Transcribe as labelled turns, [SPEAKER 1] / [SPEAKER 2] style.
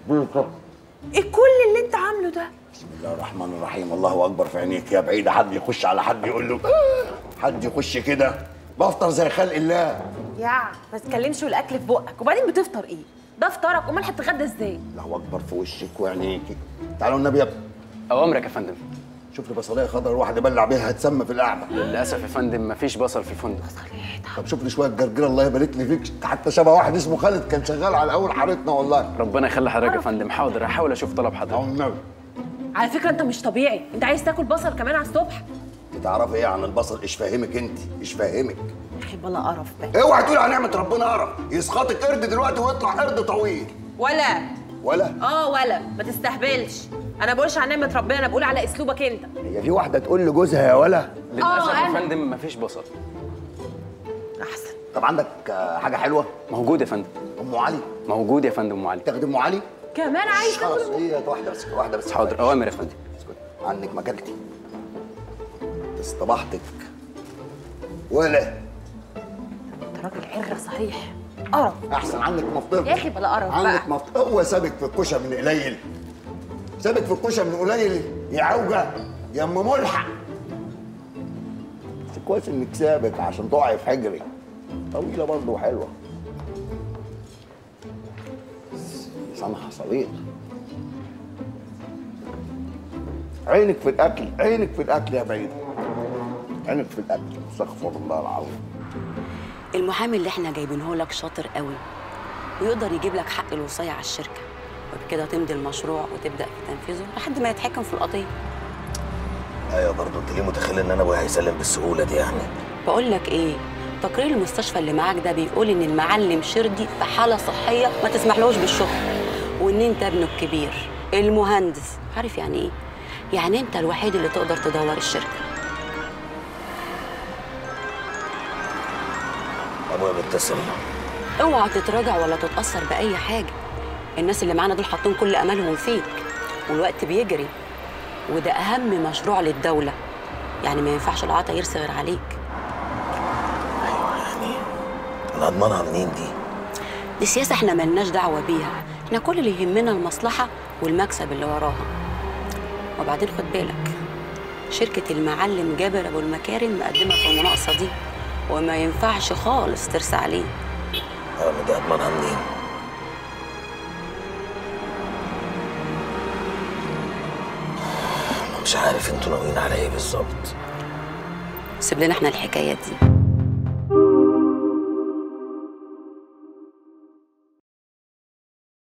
[SPEAKER 1] بالظبط
[SPEAKER 2] ايه كل اللي انت عامله ده
[SPEAKER 1] بسم الله الرحمن الرحيم الله اكبر في عينيك يا بعيد حد يخش على حد يقول له آه، حد يخش كده بفطر زي خلق الله
[SPEAKER 2] يا ما تتكلمش والاكل في بقك وبعدين بتفطر ايه ده فطارك امال هتتغدى ازاي
[SPEAKER 1] الله اكبر في وشك وعينيكي تعالوا النبي يا ابني
[SPEAKER 3] اوامرك يا فندم
[SPEAKER 1] شوف لي بصلايه خضراء واحد يبلع بيها هتسمى في القعده
[SPEAKER 3] للاسف يا فندم مفيش بصل في الفندق
[SPEAKER 1] طب شوف لي شويه جرجير الله يبارك لي فيك حتى شبه واحد اسمه خالد كان شغال على اول حارتنا والله
[SPEAKER 3] ربنا يخلي حضرتك يا فندم حاضر هحاول اشوف طلب
[SPEAKER 1] اهو
[SPEAKER 3] حضرتك
[SPEAKER 1] النبي
[SPEAKER 2] على فكره انت مش طبيعي انت عايز تاكل بصل كمان على الصبح
[SPEAKER 1] انت تعرفي ايه عن البصل ايش فاهمك انت ايش فاهمك
[SPEAKER 2] يا اخي بلا قرف ده
[SPEAKER 1] اوعي تقولي على نعمه ربنا قرف يسقطك قرد دلوقتي ويطلع قرد طويل
[SPEAKER 2] ولا
[SPEAKER 1] ولا
[SPEAKER 2] اه ولا ما تستهبلش انا بقولش على نعمه ربنا انا بقول على اسلوبك انت
[SPEAKER 1] هي في واحده تقول لجوزها يا ولا
[SPEAKER 3] للاسف يا
[SPEAKER 2] أنا.
[SPEAKER 3] فندم مفيش بصل
[SPEAKER 2] احسن
[SPEAKER 1] طب عندك آه، حاجه حلوه
[SPEAKER 3] موجود يا فندم
[SPEAKER 1] ام علي
[SPEAKER 3] موجود يا فندم ام علي
[SPEAKER 1] تاخدي ام علي
[SPEAKER 2] كمان عايز
[SPEAKER 1] خلاص
[SPEAKER 2] تاكل
[SPEAKER 1] هي واحده بس واحده بس
[SPEAKER 3] حاضر اوامر يا فندم
[SPEAKER 1] اسكت عنك ما اكلتي اصطبحتك ولا
[SPEAKER 2] انت راجل عره صحيح قرف
[SPEAKER 1] احسن عنك مفطر
[SPEAKER 2] يا أخي بلا قرف
[SPEAKER 1] عنك
[SPEAKER 2] بقى.
[SPEAKER 1] مفطر هو سابك في الكوشه من قليل سابك في الكوشه من قليل يا عوجه يا ام ملحق بس كويس انك سابك عشان تقعي في حجري طويله برضه وحلوه سامحه صديق عينك في الاكل عينك في الاكل يا بعيد عينك في الاكل استغفر الله العظيم
[SPEAKER 4] المحامي اللي احنا جايبينه لك شاطر قوي ويقدر يجيب لك حق الوصايه على الشركه وبكده تمضي المشروع وتبدا في تنفيذه لحد ما يتحكم في القضيه
[SPEAKER 5] ايوه برضه انت ليه متخيل ان انا ابويا هيسلم بالسهوله دي يعني
[SPEAKER 4] بقول لك ايه تقرير المستشفى اللي معاك ده بيقول ان المعلم شردي في حاله صحيه ما تسمحلوش بالشغل وان انت ابنه الكبير المهندس عارف يعني ايه يعني انت الوحيد اللي تقدر تدور الشركه
[SPEAKER 5] ابويا بيتصل
[SPEAKER 4] اوعى تتراجع ولا تتاثر باي حاجه الناس اللي معانا دول حاطين كل املهم فيك والوقت بيجري وده اهم مشروع للدوله يعني ما ينفعش العطا يرسي غير عليك
[SPEAKER 5] ايوه يعني انا اضمنها منين دي
[SPEAKER 4] دي سياسه احنا ملناش دعوه بيها احنا كل اللي يهمنا المصلحه والمكسب اللي وراها وبعدين خد بالك شركه المعلم جابر ابو المكارم مقدمه في المناقصه دي وما ينفعش خالص ترسى عليه
[SPEAKER 5] انا دي اضمنها منين أنا مش عارف انتوا ناويين على ايه بالظبط
[SPEAKER 4] سيب لنا احنا الحكايه دي